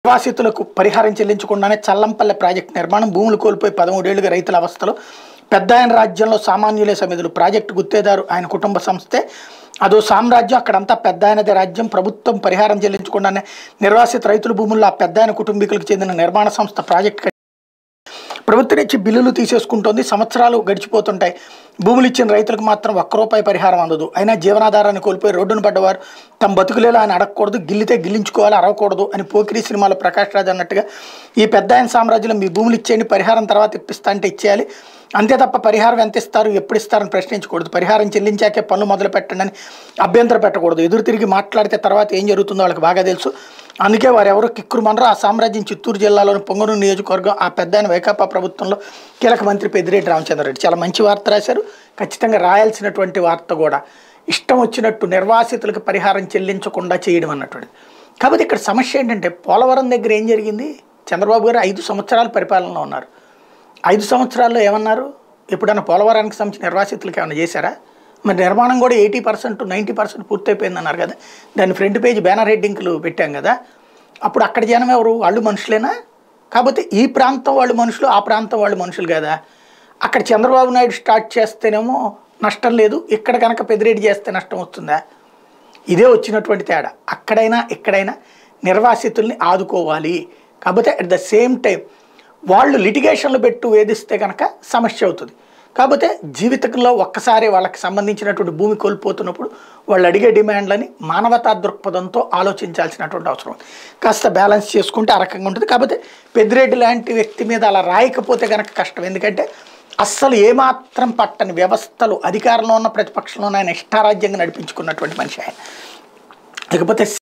నిర్వాసితులకు పరిహారం చెల్లించకుండానే చల్లంపల్లె ప్రాజెక్టు నిర్మాణం భూములు కోల్పోయి పదమూడేళ్లుగా రైతుల అవస్థలు పెద్ద ఆయన రాజ్యంలో సామాన్యులే సమిధులు ప్రాజెక్టు గుత్తేదారు ఆయన కుటుంబ సంస్థే అదో సామ్రాజ్యం అక్కడంతా పెద్ద ఆయనదే రాజ్యం ప్రభుత్వం పరిహారం చెల్లించకుండానే నిర్వాసిత రైతుల భూముల్లో ఆ పెద్ద ఆయన కుటుంబీకులకు చెందిన నిర్మాణ సంస్థ ప్రాజెక్టు ప్రభుత్వం నుంచి బిల్లులు తీసేసుకుంటోంది సంవత్సరాలు గడిచిపోతుంటాయి భూములు ఇచ్చిన రైతులకు మాత్రం ఒక్క రూపాయి పరిహారం అందదు అయినా జీవనాధారాన్ని కోల్పోయి రోడ్డును పడ్డవారు తమ బతుకులేలా ఆయన అడగకూడదు గిల్లితే గిల్లించుకోవాలి అరవకూడదు అని పోకిరి సినిమాలో ప్రకాష్ రాజ్ అన్నట్టుగా ఈ పెద్ద ఆయన సామ్రాజ్యంలో మీ భూములు ఇచ్చేయండి పరిహారం తర్వాత ఇప్పిస్తా అంటే ఇచ్చేయాలి అంతే తప్ప పరిహారం ఎంత ఇస్తారు ఎప్పుడు ఇస్తారని ప్రశ్నించకూడదు పరిహారం చెల్లించాకే పనులు మొదలు పెట్టండి అని అభ్యంతరం పెట్టకూడదు ఎదురు తిరిగి మాట్లాడితే తర్వాత ఏం జరుగుతుందో వాళ్ళకి బాగా తెలుసు అందుకే వారు ఎవరు కిక్కురు మనరో ఆ సామ్రాజ్యం చిత్తూరు జిల్లాలోని పొంగనూరు నియోజకవర్గం ఆ పెద్ద ఆయన వైకాపా ప్రభుత్వంలో కీలక మంత్రి పెద్దిరెడ్డి రామచంద్రరెడ్డి చాలా మంచి వార్త రాశారు ఖచ్చితంగా రాయాల్సినటువంటి వార్త కూడా ఇష్టం వచ్చినట్టు నిర్వాసితులకు పరిహారం చెల్లించకుండా చేయడం అన్నటువంటి కాబట్టి ఇక్కడ సమస్య ఏంటంటే పోలవరం దగ్గర ఏం జరిగింది చంద్రబాబు గారు ఐదు సంవత్సరాల పరిపాలనలో ఉన్నారు ఐదు సంవత్సరాల్లో ఏమన్నారు ఎప్పుడైనా పోలవరానికి సంబంధించి నిర్వాసితులకు ఏమైనా చేశారా మరి నిర్మాణం కూడా ఎయిటీ పర్సెంట్ నైంటీ పర్సెంట్ పూర్తయిపోయింది అన్నారు కదా దాని ఫ్రంట్ పేజ్ బ్యానర్ హెడ్డింగ్లు పెట్టాం కదా అప్పుడు అక్కడ జనం ఎవరు వాళ్ళు మనుషులేనా కాకపోతే ఈ ప్రాంతం వాళ్ళు మనుషులు ఆ ప్రాంతం వాళ్ళు మనుషులు కదా అక్కడ చంద్రబాబు నాయుడు స్టార్ట్ చేస్తేనేమో నష్టం లేదు ఇక్కడ కనుక పెదిరెడ్డి చేస్తే నష్టం వస్తుందా ఇదే వచ్చినటువంటి తేడా అక్కడైనా ఎక్కడైనా నిర్వాసితుల్ని ఆదుకోవాలి కాకపోతే అట్ ద సేమ్ టైం వాళ్ళు లిటిగేషన్లు పెట్టు వేధిస్తే కనుక సమస్య అవుతుంది కాకపోతే జీవితంలో ఒక్కసారి వాళ్ళకి సంబంధించినటువంటి భూమి కోల్పోతున్నప్పుడు వాళ్ళు అడిగే డిమాండ్లని మానవతా దృక్పథంతో ఆలోచించాల్సినటువంటి అవసరం ఉంది కాస్త బ్యాలెన్స్ చేసుకుంటే ఆ రకంగా ఉంటుంది కాకపోతే పెద్దిరెడ్డి లాంటి వ్యక్తి మీద అలా రాయకపోతే కనుక కష్టం ఎందుకంటే అస్సలు ఏమాత్రం పట్టని వ్యవస్థలు అధికారంలో ఉన్న ప్రతిపక్షంలో ఆయన ఇష్టారాజ్యంగా నడిపించుకున్నటువంటి మనిషి ఆయన ఇకపోతే